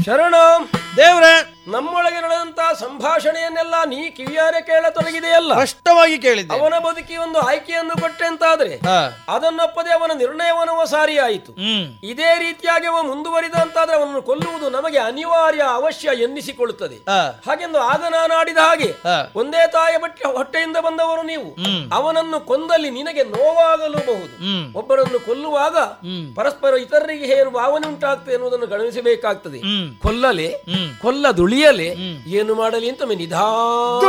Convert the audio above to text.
ಶರಣ ದೇವ್ರೆ ನಮ್ಮೊಳಗೆ ನಡೆದಂತಹ ಸಂಭಾಷಣೆಯನ್ನೆಲ್ಲ ನೀ ಕಿವಿಯಾರೆ ಕೇಳತೊಡಗಿದೆಯಲ್ಲ ಸ್ಪಷ್ಟವಾಗಿ ಕೇಳಿದ್ದೆ ಅವನ ಬದುಕಿ ಒಂದು ಆಯ್ಕೆಯನ್ನು ಕೊಟ್ಟೆ ಅಂತಾದ್ರೆ ಹಾ. ಅದನ್ನೊಪ್ಪದೆ ಅವನ ನಿರ್ಣಯವನ್ನವ ಸಾರಿಯಾಯಿತು ಹ್ಮ್ ಇದೇ ರೀತಿಯಾಗಿ ಅವ ಮುಂದುವರಿದ ಅಂತಾದ್ರೆ ಅವನನ್ನು ಕೊಲ್ಲುವುದು ನಮಗೆ ಅನಿವಾರ್ಯ ಅವಶ್ಯ ಎನ್ನಿಸಿಕೊಳ್ಳುತ್ತದೆ ಹಾ. ಹಾಗೆಂದು ಆಗ ನಾನಾಡಿದ ಹಾಗೆ ಹಾ. ಒಂದೇ ತಾಯಿಯ ಬಟ್ಟೆ ಹೊಟ್ಟೆಯಿಂದ ಬಂದವರು ನೀವು ಹ್ಮ್. ಅವನನ್ನು ಕೊಂದಲ್ಲಿ ನಿನಗೆ ನೋವಾಗಲೂಬಹುದು ಹ್ಮ್. ಒಬ್ಬರನ್ನು ಕೊಲ್ಲುವಾಗ ಹ್ಮ್. ಪರಸ್ಪರ ಇತರರಿಗೆ ಏನು ಭಾವನೆ ಉಂಟಾಗ್ತದೆ ಎನ್ನುವುದನ್ನು ಗಮನಿಸಬೇಕಾಗ್ತದೆ ಹ್ಮ್. ಕೊಲ್ಲಲೆ ಹ್ಮ್. ಕೊಲ್ಲ ದುಳಿಯಲೆ ಏನು ಮಾಡಲಿ ಅಂತ ಒಮ್ಮೆ ನಿಧಾನ